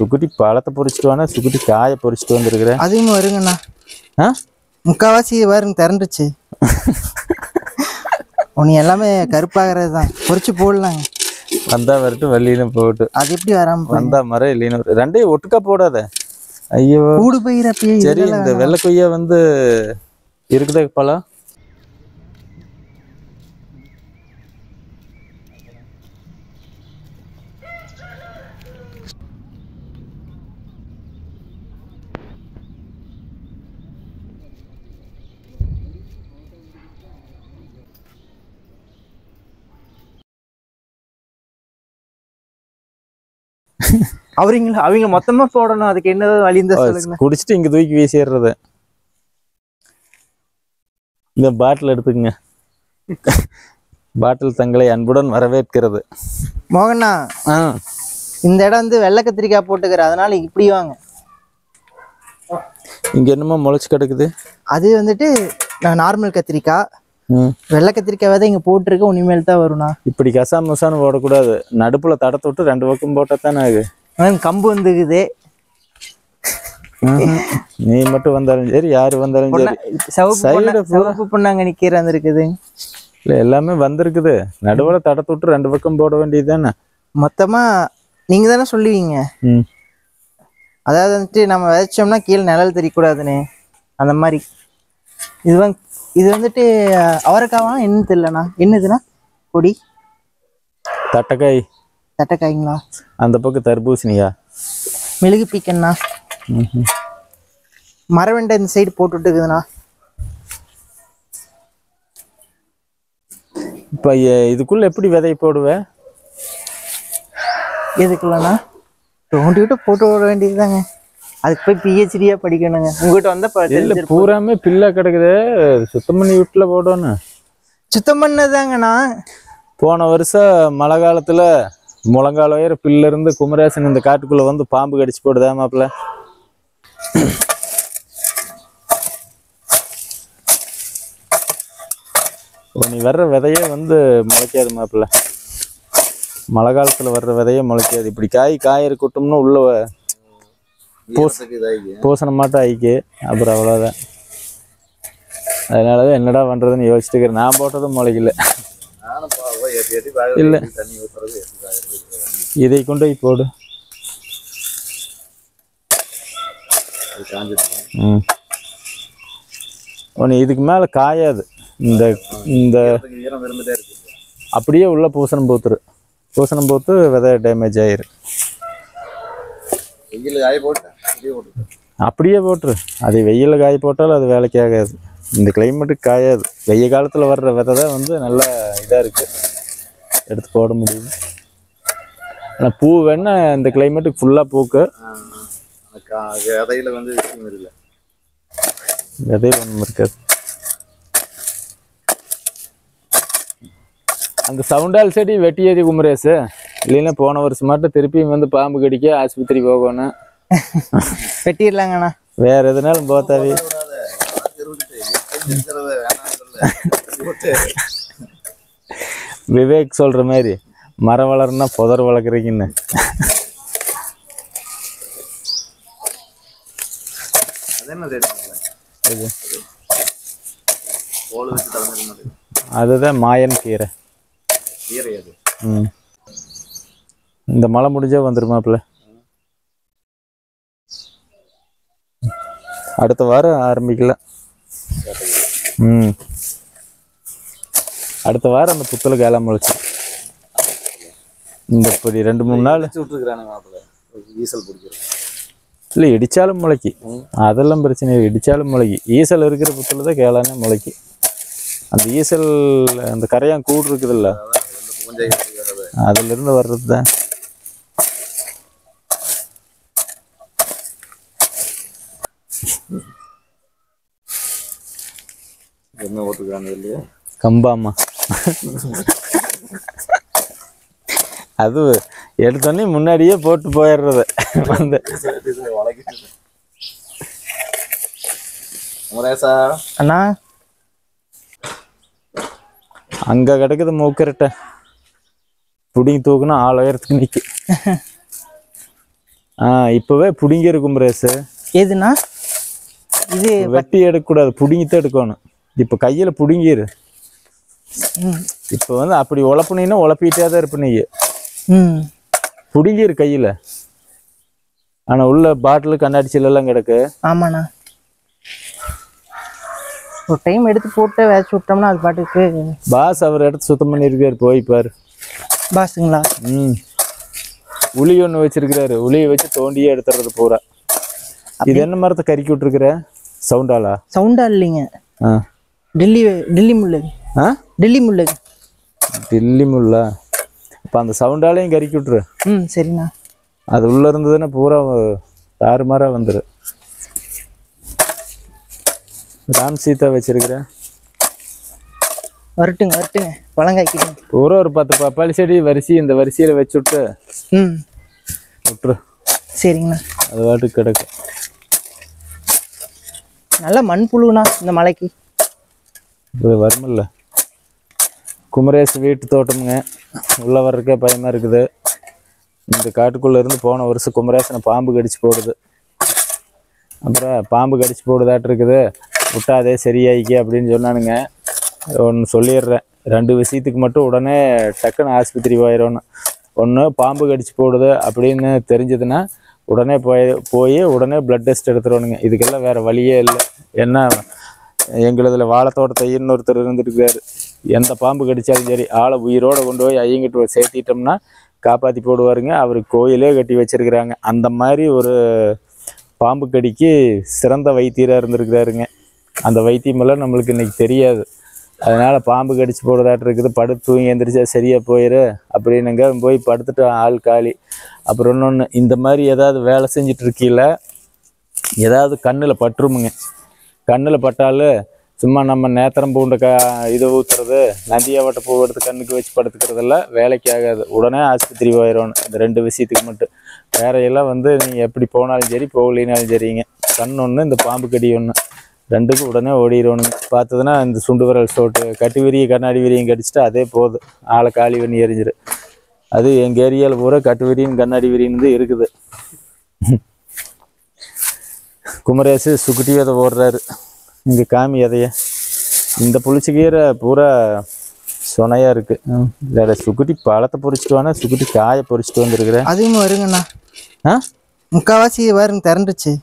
சுக்குட்டி பழத்தை பொறிச்சிட்டு வானா சுக்குட்டி காயை பொறிச்சிட்டு வந்திருக்கிறேன் அதுவும் வருங்கண்ணா ஆ முக்காவாசி பாருங்க திரண்டுச்சு உனி எல்லாமே கருப்பாகிறது தான் பொறிச்சு போடலாங்க வந்தா வரட்டும் வெளியிலும் போகட்டும் அது எப்படி வராம போய் வந்தா மரம் இல்லைன்னு ரெண்டையும் ஒட்டுக்கா போடாத ஐயோ கூடு போயிடப்பயே சரி இந்த வெள்ளை கொய்யா வந்து இருக்குதா பழம் அவரிங்களா அவங்க மொத்தமா போடணும் அதுக்கு என்ன வழி இருந்தா சொல்லுங்க குடிச்சிட்டு இங்க தூக்கி வீசிடுறது இந்த பாட்டில் எடுத்துக்கங்க பாட்டில் தங்களை அன்புடன் வரவேற்கிறது மோகண்ணா ஆ இந்த இடம் வந்து வெள்ளை கத்திரிக்காய் போட்டுக்கிற அதனால இப்படி வாங்க இங்க என்னமோ முளைச்சு கிடக்குது அது வந்துட்டு நான் நார்மல் கத்திரிக்காய் ம் வெள்ளை கத்திரிக்காய் விதை இங்க போட்டிருக்க உனிமேல் தான் வரும்ண்ணா இப்படி கசா முசான்னு போடக்கூடாது நடுப்புல தடத்தை விட்டு ரெண்டு பக்கம் போட்டா தானே ஆகு அதான் கம்பு வந்துக்குது ம்ஹும். நீ மட்டும் வந்தாலும் சரி யாரு வந்தாலும் சரி சிவப்பு Side பொண்ணா- full-ஆ- சிவப்பு பொண்ணாங்க நிக்கிற அந்த இருக்குது இல்ல எல்லாமே வந்திருக்குது நடுவுல தடத்தை விட்டு ரெண்டு பக்கம் போட வேண்டியது தானே மொத்தமா நீங்க தானே சொல்லுவீங்க ம் அதாவது வந்துட்டு நம்ம விதைச்சோம்னா கீழே நிழல் தெரியக்கூடாதுன்னு அந்த மாதிரி இது வந்து இது வந்துட்டு அஹ், அவரைக்காவா என்ன தெரியலண்ணா என்னதுண்ணா கொடி தட்டைக்காய் தட்டைக்காய்ங்களா அந்த பக்கம் தர்பூசணியா மெழுகு பீக்கண்ணா ம்ஹும். மரவெண்டை இந்த சைடு போட்டுட்டு இருக்குதுண்ணா இப்ப எ- இதுக்குள்ள எப்படி விதை போடுவ எதுக்குள்ளண்ணா தோண்டி விட்டு போட்டு விட வேண்டியதுதாங்க அதுக்கு போய் பிஹெச்டியா படிக்கணுங்க உங்ககிட்ட வந்தா ப- இல்ல தெரிஞ்சிருக்கும். பூராமே பில்லா கிடக்குது சுத்தம் பண்ணி வீட்டுல போடணும் சுத்தம் பண்ணதாங்கண்ணா போன வருஷம் மழை காலத்துல முழங்கால உயர பில்ல இருந்து குமரேசன் இந்த காட்டுக்குள்ள வந்து பாம்பு கடிச்சு போடுதா மாப்பிள்ள இப்போ நீ வர்ற விதையே வந்து முளைக்காது மாப்பிள்ள மழை காலத்துல வர்ற விதையே முளைக்காது இப்படி காய் காய கொட்டோம்னா உள்ள வ- பூச- பூசண மாட்டம் ஆயிக்கு அப்புறம் அவ்வளோதான் அதனாலதான் என்னடா பண்றதுன்னு யோசிச்சுட்டு இருக்கிறேன் நான் போட்டதும் முளைக்கல இல்ல இதை கொண்டு போய் போடு ம் ஒன்று இதுக்கு மேலே காயாது இந்த இந்த அப்படியே உள்ள பூசணம் பூத்துரு பூசணம் பூத்து விதை டேமேஜ் ஆயிரு அப்படியே போட்டுரு அது வெயிலில் காய போட்டாலும் அது வேலைக்கு ஆகாது இந்த கிளைமேட்டுக்கு காயாது வெய்ய காலத்தில் வர்ற விதை தான் வந்து நல்லா இதாக இருக்குது எடுத்து போட முடியும் ஆனால் பூ வேணா இந்த கிளைமேட்டுக்கு ஃபுல்லாக பூக்கு விதையில வந்து விஷயம் இல்லை விதை ஒன்றும் இருக்காது அந்த சவுண்டால் செடி வெட்டியது குமரேசு இல்லைன்னா போன வருஷம் மட்டும் திருப்பியும் வந்து பாம்பு கடிக்க ஆஸ்பத்திரி போகணும் வெட்டிடலாங்கண்ணா வேற எதுனாலும் போத்தாவே விவேக் சொல்ற மாதிரி மரம் வளர்னா புதர் வளர்க்குறீங்கன்னு அது என்ன தெரியுமா இது தோல் வச்சு தலைமையில் மாட்டேங்குது அதுதான் மாயன் கீரை கீரை அது ம் இந்த மழை முடிஞ்சா வந்துருமாப்ல அடுத்த வாரம் ஆரம்பிக்கலாம் ம் அடுத்த வாரம் அந்த புத்தல கேளாம முளைச்சு இந்த இப்படி ரெண்டு மூணு நாள் வச்சு விட்டுருக்குறானுங்க மாப்பிள்ள ஈசல் பிடிக்கிறது இல்லை இடிச்சாலும் முளைக்கு அதெல்லாம் பிரச்சனை இல்லை இடிச்சாலும் முளைக்கு ஈசல் இருக்கிற புத்துல தான் கேளானே முளைக்கு அந்த ஈசல் அந்த கரையான் கூடு இருக்குதுல்ல கொஞ்சம் வர்றது அதுல இருந்து வர்றது தான் என்ன ஓட்டுக்கிறாங்க இல்லையா கம்பாமா அது எடுத்தோடனே முன்னாடியே போட்டு போயிடுறது வந்து குமரேசா அண்ணா அங்க கிடக்குது மூக்கரட்டை புடிங்கி தூக்குனா ஆள் உயரத்துக்கு நிற்கும் ஆ இப்போவே பிடுங்கிரு குமரேசு எதுனா இது வெட்டி எடுக்கக்கூடாது பிடுங்கித்தான் எடுக்கணும் இப்போ கையில் பிடுங்கிரு ம் இப்போ வந்து அப்படி உழப்புனீங்கன்னா உழப்பிட்டே தான் இருப்ப நீ ம் பிடுங்கிரு கையில் ஆனால் உள்ள பாட்டில் கண்ணாடி சில்லெல்லாம் கிடக்கு ஆமாண்ணா ஒரு டைம் எடுத்து போட்டு வேச்சு விட்டோம்னா அது பாட்டுக்கு பாஸ் அவர் இடத்த சுத்தம் பண்ணியிருக்காரு போய் பாரு பாஸுங்களா ம் உளி ஒன்று வச்சிருக்கிறாரு உளியை வச்சு தோண்டியே எடுத்துறது பூரா இது என்ன மரத்தை கறிக்கி விட்டுருக்குற சவுண்டாலா சவுண்டா இல்லைங்க ஆ டெல்லி டெல்லி முள்ளு ஆ டெல்லி முள்ளு டில்லி முள்ளா இப்போ அந்த சவுண்டாலையும் கறிக்கி விட்டுரு ம் சரிண்ணா அது உள்ள இருந்ததுன்னா பூரா தாறுமாறா வந்துடும் ராம் சீதா வச்சிருக்கிறேன் வரட்டுங்க வரட்டுங்க பழங்காய்க்கிட்டுங்க பூரா ஒரு பத்து பப்பாளி செடி வரிசை இந்த வரிசையில் வச்சு விட்டு ம் விட்டுரு சரிங்கண்ணா அது பாட்டுக்கு கிடக்கு நல்ல மண் புழுண்ணா இந்த மலைக்கு இது வருமில்ல குமரேசு வீட்டு தோட்டமுங்க உள்ளே வர்றதுக்கே பயமாக இருக்குது இந்த காட்டுக்குள்ளே இருந்து போன வருஷம் குமரேசனை பாம்பு கடிச்சு போடுது அப்புறம் பாம்பு கடிச்சு போடுதாட்டு இருக்குது விட்டா அதே சரியாயிக்கி அப்படின்னு சொன்னானுங்க ஒன்று சொல்லிடுறேன் ரெண்டு விஷயத்துக்கு மட்டும் உடனே டக்குன்னு ஆஸ்பத்திரி போயிடணும் ஒன்று பாம்பு கடிச்சு போடுது அப்படின்னு தெரிஞ்சதுன்னா உடனே போய் போய் உடனே பிளட் டெஸ்ட் எடுத்துருவானுங்க இதுக்கெல்லாம் வேறு வழியே இல்லை என்ன எங்களுதுல வாழைத்தோட்டத்தை இன்னொருத்தர் இருந்துருக்காரு எந்த பாம்பு கடிச்சாலும் சரி ஆளை உயிரோட கொண்டு போய் ஐயங்கிட்டு போய் சேர்த்திட்டோம்னா காப்பாற்றி போடுவாருங்க அவருக்கு கோயிலே கட்டி வச்சிருக்கிறாங்க அந்த மாதிரி ஒரு பாம்பு கடிக்கு சிறந்த வைத்தியராக இருந்திருக்கிறாருங்க அந்த வைத்தியமெல்லாம் நம்மளுக்கு இன்னைக்கு தெரியாது அதனால பாம்பு கடிச்சு போடுறதாட்டு இருக்குது படுத்து தூங்கி எந்திரிச்சா சரியா போயிரு அப்படின்னுங்க போய் படுத்துட்டு ஆள் காலி அப்புறம் இன்னொன்று இந்த மாதிரி ஏதாவது வேலை செஞ்சுட்டு இருக்கீல ஏதாவது கண்ணில் பட்டுருமுங்க கண்ணில் பட்டாலும் சும்மா நம்ம நேத்திரம் பூண்ட க இதை ஊற்றுறது நந்தியாவட்ட பூ எடுத்து கண்ணுக்கு வச்சு படுத்துக்கிறதெல்லாம் வேலைக்கு ஆகாது உடனே ஆஸ்பத்திரி போயிடணும் இந்த ரெண்டு விஷயத்துக்கு மட்டும் வேற எல்லாம் வந்து நீங்கள் எப்படி போனாலும் சரி போகலினாலும் சரிங்க கண் ஒன்று இந்த பாம்பு கடி ஒன்று ரெண்டுக்கும் உடனே ஓடிடணுங்க பார்த்ததுன்னா இந்த சுண்டு விரல் சோட்டு கட்டி விரிய கண்ணாடி விரியும் கடிச்சிட்டு அதே போதும் ஆளை காலி பண்ணி எரிஞ்சிரு அது எங்கள் ஏரியாவில் பூரா கட்டு விரியும் கண்ணாடி விரியும் தான் இருக்குது குமரேசு சுக்குட்டி விதை ஓடுறாரு இங்கே காமி எதைய இந்த புளிச்சக்கீரை பூரா சொனையா இருக்கு ம். வேற சுக்குட்டி பழத்தை பொறிச்சிட்டு வானா சுக்குட்டி காயை பொறிச்சிட்டு வந்திருக்கிறேன் அதுவும் வருங்கண்ணா ஆ முக்கால்வாசி பாருங்க திரண்டுச்சு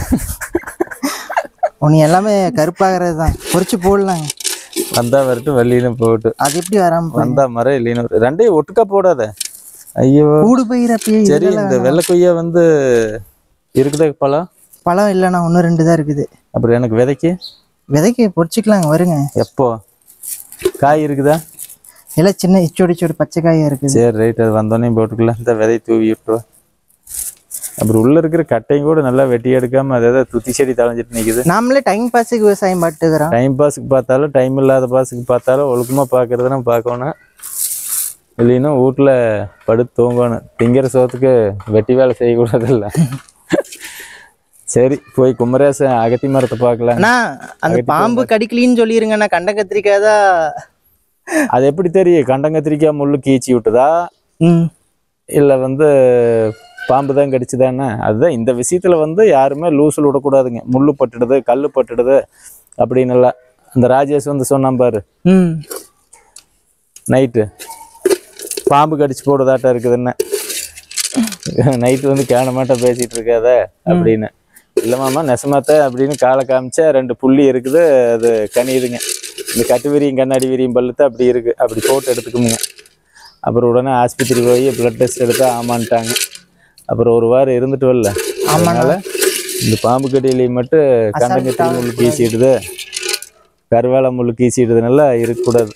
உனி எல்லாமே கருப்பாகிறது தான் பொறிச்சு போடலாங்க வந்தா வரட்டும் வெள்ளின்னு போட்டு அது எப்படி வராம போகும்? வந்தா மரம் இல்லைன்னு ஒரு- ரெண்டையும் ஒட்டுக்கா போடாத ஐயோ கூடு பயிரப்பயே சரி இந்த வெள்ளை கொய்யா வந்து இருக்குதா பழம் பழம் இல்லைண்ணா ஒன்று ரெண்டு தான் இருக்குது அப்புறம் எனக்கு விதைக்கு விதைக்கு பொறிச்சிக்கலாங்க வருங்க எப்போ காய் இருக்குதா எல்லாம் சின்ன இச்சோடி இச்சோடி பச்சை காயா இருக்குது சரி ரைட் அது வந்தோடனே போட்டுக்கலாம் இந்த விதை தூவி விட்டுருவா அப்புறம் உள்ள இருக்கிற கட்டையும் கூட நல்லா வெட்டி எடுக்காம அதை ஏதாவது துத்தி செடி தளைஞ்சிட்டு நிக்குது நாமளே டைம் பாஸுக்கு விவசாயம் பார்த்துக்கிறோம் டைம் பாஸுக்கு பார்த்தாலும் டைம் இல்லாத பாஸுக்கு பார்த்தாலும் ஒழுக்கமா பார்க்கறதுனா பார்க்கணும் இல்லைன்னா வீட்டில் படுத்து தூங்கணும் திங்கிற சோத்துக்கு வெட்டி வேலை செய்யக்கூடாதுல்ல சரி போய் குமரேசன் அகத்தி மரத்தை பார்க்கலாம் அண்ணா அந்த பாம்பு கடிக்கலின்னு சொல்லிருங்கண்ணா கண்ட கத்திரிக்காய் தான் அது எப்படி தெரியும் கண்டங்கத்திரிக்காய் முள்ளு கீச்சி விட்டுதா ம் இல்லை வந்து பாம்பு தான் கடிச்சுதானே அதுதான் இந்த விஷயத்துல வந்து யாருமே லூசில் விடக்கூடாதுங்க முள்ளு பட்டுடுது கல் பட்டுடுது அப்படின்னு எல்லாம் அந்த ராஜேஷ் வந்து சொன்னான் பாரு ம் நைட்டு பாம்பு கடிச்சு போடுதாட்டம் இருக்குதுன்னு நைட்டு வந்து கேனமாட்ட பேசிட்டு இருக்காத அப்படின்னு இல்லை மாமா நெசமாத்த அப்படின்னு காலை காமிச்சா ரெண்டு புள்ளி இருக்குது அது கனியுதுங்க இந்த கட்டு விரியும் கண்ணாடி விரியும் பல்லுத்து அப்படி இருக்கு அப்படி போட்டு எடுத்துக்குமுங்க அப்புறம் உடனே ஆஸ்பத்திரி போய் பிளட் டெஸ்ட் எடுத்தா ஆமான்ட்டாங்க அப்புறம் ஒரு வாரம் இருந்துட்டு வரல அதனால இந்த பாம்பு கடியிலையும் மட்டும் கண்டங்கத்தி முள்ளு கீசிடுது கருவேல முள்ளு கீசிடுதுனால இருக்கக்கூடாது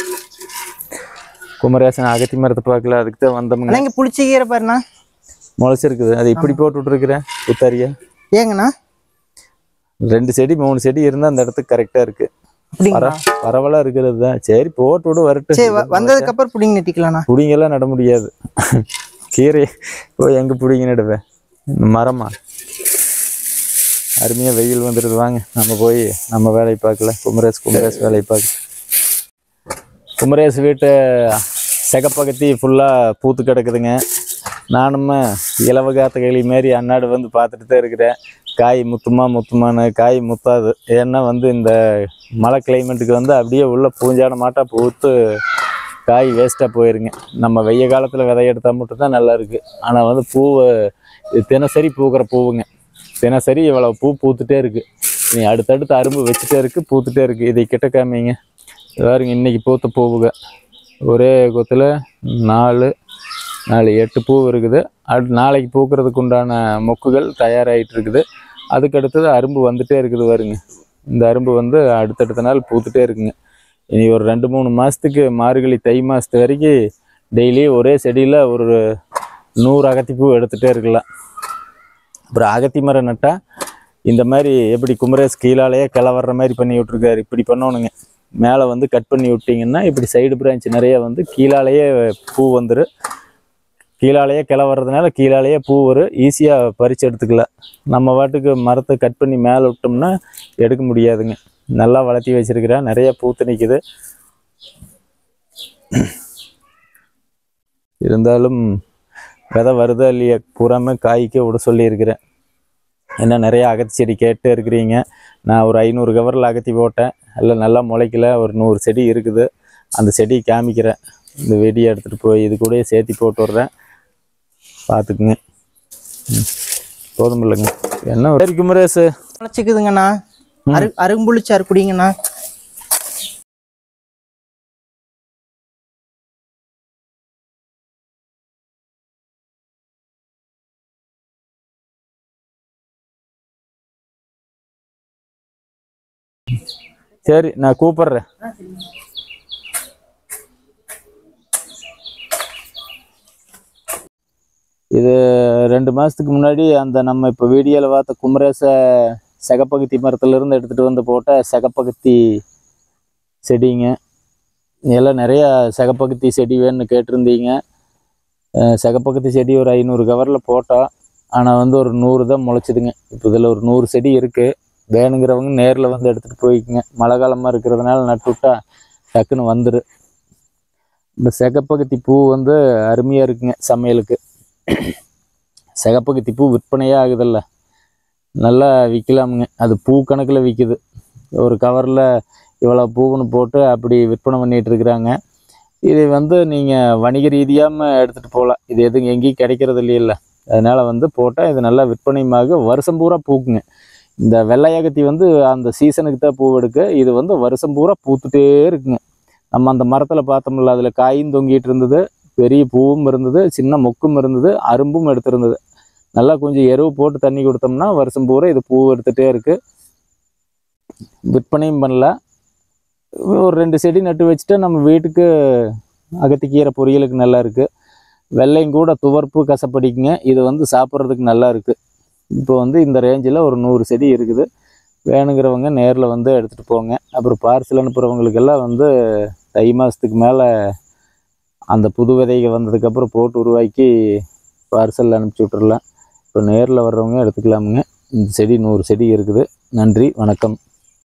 குமரேசன் அகத்தி மரத்தை பார்க்கல அதுக்கு தான் வந்தோம்ங்க அண்ணா இங்கே புளிச்சக்கீரை பாருண்ணா முளைச்சிருக்குது அது இப்படி போட்டு விட்டுருக்குறேன் புத்தாரியா ஏங்கண்ணா ரெண்டு செடி மூணு செடி இருந்தால் அந்த இடத்துக்கு கரெக்டாக இருக்கு அப்படிங்களா பர பரவலாக இருக்கிறது தான் சரி போட்டு விடு வரட்டும் சரி வ- வந்ததுக்கு அப்புறம் பிடிங்க நெட்டிக்கலாண்ணா புடிங்கெல்லாம் நட முடியாது கீரை போய் எங்கே பிடிங்க நடுவேன் மரமா அருமையாக வெயில் வந்துடுது வாங்க நம்ம போய் நம்ம வேலையை பார்க்கல குமரேஷ் குமரேஷ் வேலையை பார்க்க குமரேஷ் வீட்டு செகப்பகத்தி ஃபுல்லாக பூத்து கிடக்குதுங்க நானும் இலவகாத்த கிளி மாரி அன்னாடு வந்து பார்த்துட்டு தான் இருக்கிறேன் காய் முத்துமா முத்துமான்னு காய் முத்தாது ஏன்னா வந்து இந்த மழை கிளைமேட்டுக்கு வந்து அப்படியே உள்ள பூஞ்சான மாட்டா பூத்து காய் வேஸ்ட்டாக போயிருங்க நம்ம வெய்ய காலத்தில் விதை எடுத்தால் மட்டும்தான் நல்லா இருக்குது ஆனால் வந்து பூவை இது தினசரி பூக்கிற பூவுங்க தினசரி இவ்வளோ பூ பூத்துட்டே இருக்குது நீ அடுத்தடுத்து அரும்பு வச்சுட்டே இருக்குது பூத்துட்டே இருக்குது இதை கிட்ட காமிங்க இது பாருங்க இன்னைக்கு பூத்த பூவுங்க ஒரே கொத்தில் நாலு நாலு எட்டு பூ இருக்குது அடுத்து நாளைக்கு பூக்கிறதுக்கு உண்டான மொக்குகள் தயாராகிட்டு இருக்குது அதுக்கு அடுத்தது அரும்பு வந்துட்டே இருக்குது பாருங்க இந்த அரும்பு வந்து அடுத்தடுத்த நாள் பூத்துட்டே இருக்குங்க இனி ஒரு ரெண்டு மூணு மாதத்துக்கு மார்கழி தை மாதத்து வரைக்கும் டெய்லி ஒரே செடியில் ஒரு நூறு அகத்திப்பூ எடுத்துகிட்டே இருக்கலாம் அப்புறம் அகத்தி மரம் நட்டால் இந்த மாதிரி எப்படி குமரேஷ் கீழாலேயே கிளை வர்ற மாதிரி பண்ணி விட்ருக்காரு இப்படி பண்ணணுங்க மேலே வந்து கட் பண்ணி விட்டிங்கன்னா இப்படி சைடு பிரான்ச் நிறைய வந்து கீழாலேயே பூ வந்துடும் கீழாலேயே கிளை வர்றதுனால கீழாலேயே பூ வரும் ஈஸியாக பறித்து எடுத்துக்கலாம் நம்ம பாட்டுக்கு மரத்தை கட் பண்ணி மேலே விட்டோம்னா எடுக்க முடியாதுங்க நல்லா வளர்த்தி வச்சிருக்கிறேன் நிறைய பூத்து நிற்குது இருந்தாலும் விதை வருதா இல்லையா பூராமே காய்க்க விட சொல்லியிருக்கிறேன் ஏன்னா நிறைய அகத்தி செடி கேட்டே இருக்கிறீங்க நான் ஒரு ஐநூறு கவரில் அகத்தி போட்டேன் எல்லாம் நல்லா முளைக்கல ஒரு நூறு செடி இருக்குது அந்த செடியை காமிக்கிறேன் இந்த வெடியை எடுத்துகிட்டு போய் இது கூடயே சேர்த்தி போட்டு விட்றேன் பார்த்துக்குங்க ம். போதும் இல்லைங்க என்ன சரி குமரேஷ் முளைச்சிக்குதுங்கண்ணா அரு அரும்புளிச்சாறு குடிங்கண்ணா சரி நான் கூப்பிட்றேன் இது ரெண்டு மாதத்துக்கு முன்னாடி அந்த நம்ம இப்போ வீடியோவில் பார்த்த குமரேச செகப்பகுத்தி மரத்துலேருந்து எடுத்துகிட்டு வந்து போட்ட செகப்பகுத்தி செடிங்க எல்லாம் நிறையா செகப்பகுத்தி செடி வேணும்னு கேட்டிருந்தீங்க அஹ் செகப்பகுத்தி செடி ஒரு ஐநூறு கவரில் போட்டோம் ஆனால் வந்து ஒரு நூறு தான் முளைச்சிதுங்க இப்போ இதில் ஒரு நூறு செடி இருக்குது வேணுங்கிறவங்க நேரில் வந்து எடுத்துகிட்டு போய்க்குங்க மழை காலமாக இருக்கிறதுனால நட்டுவிட்டா டக்குன்னு வந்துடும் இந்த செகப்பகத்தி பூ வந்து அருமையாக இருக்குங்க சமையலுக்கு செகப்பகத்தி பூ விற்பனையே ஆகுதில்ல நல்லா விற்கலாமுங்க அது பூ கணக்கில் விற்கிது ஒரு கவரில் இவ்வளோ பூவுன்னு போட்டு அப்படி விற்பனை பண்ணிகிட்டு இருக்கிறாங்க இது வந்து நீங்கள் வணிக ரீதியாமல் எடுத்துகிட்டு போகலாம் இது எதுவும் எங்கேயும் கிடைக்கிறது இல்லையில்ல அதனால் வந்து போட்டால் இது நல்லா விற்பனையுமாக வருஷம் பூரா பூக்குங்க இந்த வெள்ளையகத்தி வந்து அந்த சீசனுக்கு தான் பூ எடுக்க இது வந்து வருஷம் பூரா பூத்துட்டே இருக்குங்க நம்ம அந்த மரத்தில் பார்த்தோம்ல அதில் காயும் தொங்கிட்டு இருந்தது பெரிய பூவும் இருந்தது சின்ன மொக்கும் இருந்தது அரும்பும் எடுத்திருந்தது நல்லா கொஞ்சம் எருவு போட்டு தண்ணி கொடுத்தோம்னா வருஷம் பூரா இது பூ எடுத்துகிட்டே இருக்கு விற்பனையும் பண்ணலாம் ஒரு ரெண்டு செடி நட்டு வச்சுட்டா நம்ம வீட்டுக்கு அகத்திக்கீரை பொரியலுக்கு நல்லா இருக்குது வெள்ளையும் கூட துவர்ப்பு கசப்படிக்குங்க இது வந்து சாப்பிட்றதுக்கு நல்லா இருக்குது இப்போ வந்து இந்த ரேஞ்சில் ஒரு நூறு செடி இருக்குது வேணுங்கிறவங்க நேரில் வந்து எடுத்துகிட்டு போங்க அப்புறம் பார்சல் அனுப்புகிறவங்களுக்கெல்லாம் வந்து தை மாதத்துக்கு மேலே அந்த புது விதைகள் வந்ததுக்கப்புறம் போட்டு உருவாக்கி பார்சல் அனுப்பிச்சி விட்றலாம் இப்போ நேரில் வர்றவங்க எடுத்துக்கலாமுங்க இந்த செடி நூறு செடி இருக்குது நன்றி வணக்கம்